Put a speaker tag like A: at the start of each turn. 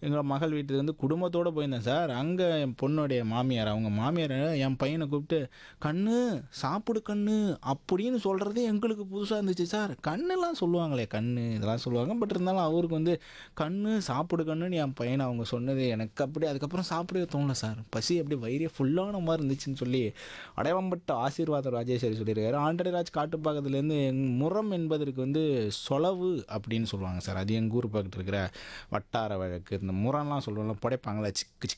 A: எங்கள் மகள் வீட்டுக்கு வந்து குடும்பத்தோடு போயிருந்தேன் சார் அங்கே என் பொண்ணுடைய மாமியார் அவங்க மாமியார் என் பையனை கூப்பிட்டு கண்ணு சாப்பிடு கண்ணு அப்படின்னு சொல்கிறதே எங்களுக்கு புதுசாக இருந்துச்சு சார் கண்ணுலாம் சொல்லுவாங்களே கண்ணு இதெல்லாம் சொல்லுவாங்க பட் இருந்தாலும் அவருக்கு வந்து கண்ணு சாப்பிடு கண்ணுன்னு என் பையனை அவங்க சொன்னது எனக்கு அப்படி அதுக்கப்புறம் சாப்பிடவே தோணல சார் பசி அப்படி வயிறே ஃபுல்லான மாதிரி இருந்துச்சுன்னு சொல்லி அடைவம்பட்ட ஆசீர்வாதம் ராஜேஸ்வரி சொல்லியிருக்காரு ஆண்டடிராஜ் காட்டுப்பாக்கத்துலேருந்து முறம் என்பதற்கு வந்து சொலவு அப்படின்னு சொல்லுவாங்க சார் அது எங்கள் ஊர் பக்கத்தில் இருக்கிற வட்டார வழக்கு இந்த முரம்லாம் சொல்லுவோம்ல புடைப்பாங்களே சிக்கு சிக்கு